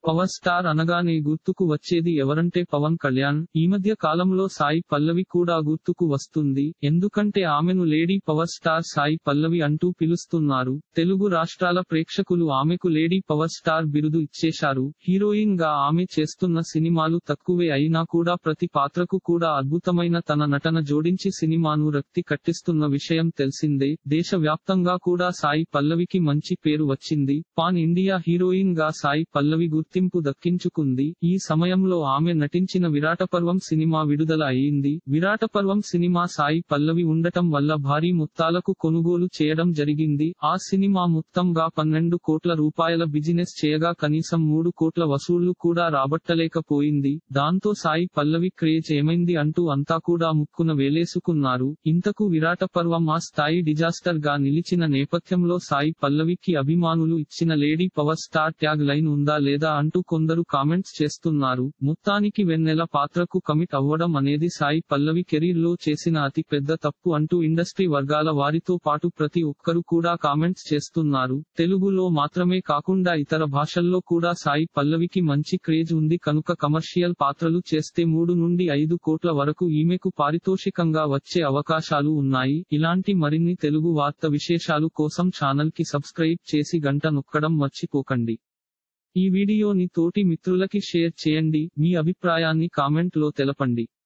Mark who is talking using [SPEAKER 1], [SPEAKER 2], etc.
[SPEAKER 1] power star అనగానే గుర్తుకు వచ్చేది ఎవరంటే పవన్ కళ్యాణ్ ఈ మధ్య కాలంలో సాయి పల్లవి కూడా గుర్తుకు వస్తుంది ఎందుకంటే ఆమెను lady power star Sai Pallavi అంటూ పిలుస్తున్నారు తెలుగు రాష్ట్రాల ప్రేక్షకులు ఆమెకు లేడీ పవర్ స్టార్ బిరుదు ఇచ్చేశారు హీరోయిన్ గా ఆమె చేస్తున్న సినిమాలు తక్కువే అయినా కూడా ప్రతి పాత్రకు కూడా అద్భుతమైన తన నటన జోడించి సినిమాను రక్తి కట్టిస్తున్న విషయం తెలిసిందే దేశ వ్యాప్తంగా కూడా సాయి పల్లవికి మంచి పేరు వచ్చింది పాన్ ఇండియా హీరోయిన్ గా సాయి పల్లవి గుర్తింపు దక్కించుకుంది ఈ సమయంలో ఆమె నటించిన విరాటపర్వం సినిమా విడుదల అయ్యింది విరాటపర్వం సినిమా సాయి పల్లవి ఉండటం వల్ల భారీ మొత్తాలకు కొనుగోలు చేయడం జరిగింది ఆ సినిమా మొత్తంగా పన్నెండు కోట్ల రూపాయల బిజినెస్ చేయగా కనీసం మూడు కోట్ల వసూళ్లు కూడా రాబట్టలేకపోయింది దాంతో సాయి పల్లవి క్రేజ్ ఏమైంది అంటూ అంతా కూడా ముక్కున వేలేసుకున్నారు ఇంతకు విరాట పర్వం ఆ స్థాయి డిజాస్టర్ గా నిలిచిన నేపథ్యంలో సాయి పల్లవికి అభిమానులు ఇచ్చిన lady power star tag line ఉందా లేదా అంటూ కొందరు కామెంట్స్ చేస్తున్నారు మొత్తానికి వెన్నెల పాత్రకు కమిట్ అవ్వడం అనేది సాయి పల్లవి కెరీర్ లో చేసిన అతి పెద్ద తప్పు అంటూ ఇండస్ట్రీ వర్గాల వారితో పాటు ప్రతి ఒక్కరు కూడా కామెంట్స్ చేస్తున్నారు తెలుగులో మాత్రమే కాకుండా ఇతర భాషల్లో కూడా సాయి పల్లవికి మంచి క్రేజ్ ఉంది కనుక కమర్షియల్ పాత్రలు చేస్తే మూడు నుండి ఐదు కోట్ల వరకు ఈమెకు పారితోషికంగా వచ్చే అవకాశాలు ఉన్నాయి ఇలాంటి మరిన్ని తెలుగు వార్త విశేషాలు కోసం ఛానల్ కి సబ్స్క్రైబ్ చేసి గంట నొక్కడం మర్చిపోకండి ఈ వీడియోని తోటి మిత్రులకి షేర్ చేయండి మీ అభిప్రాయాన్ని కామెంట్ లో తెలపండి